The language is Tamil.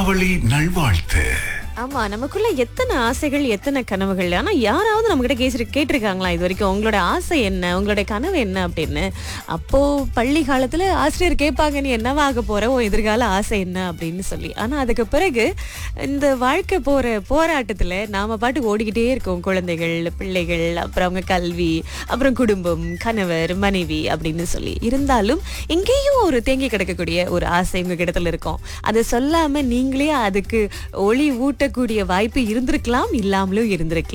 தீபாவளி நல்வாழ்த்து ஆமா நமக்குள்ள எத்தனை ஆசைகள் எத்தனை கனவுகள் ஆனா யாராவது நம்ம கிட்ட கேசி கேட்டிருக்காங்களா இது வரைக்கும் உங்களோட ஆசை என்ன உங்களுடைய கனவு என்ன அப்படின்னு அப்போ பள்ளி காலத்துல ஆசிரியர் கேட்பாங்க நீ என்னவாக போற உன் எதிர்கால ஆசை என்ன அப்படின்னு சொல்லி ஆனா அதுக்கு பிறகு இந்த வாழ்க்கை போற போராட்டத்துல நாம பாட்டு ஓடிக்கிட்டே இருக்கோம் குழந்தைகள் பிள்ளைகள் அப்புறம் அவங்க கல்வி அப்புறம் குடும்பம் கணவர் மனைவி அப்படின்னு சொல்லி இருந்தாலும் எங்கேயும் ஒரு தேங்கி கிடக்கக்கூடிய ஒரு ஆசை உங்க இடத்துல இருக்கும் அதை சொல்லாம நீங்களே அதுக்கு ஒளி ஊட்டக்கூடிய வாய்ப்பு இருந்திருக்கலாம் இல்லாமலும் இருந்திருக்கலாம்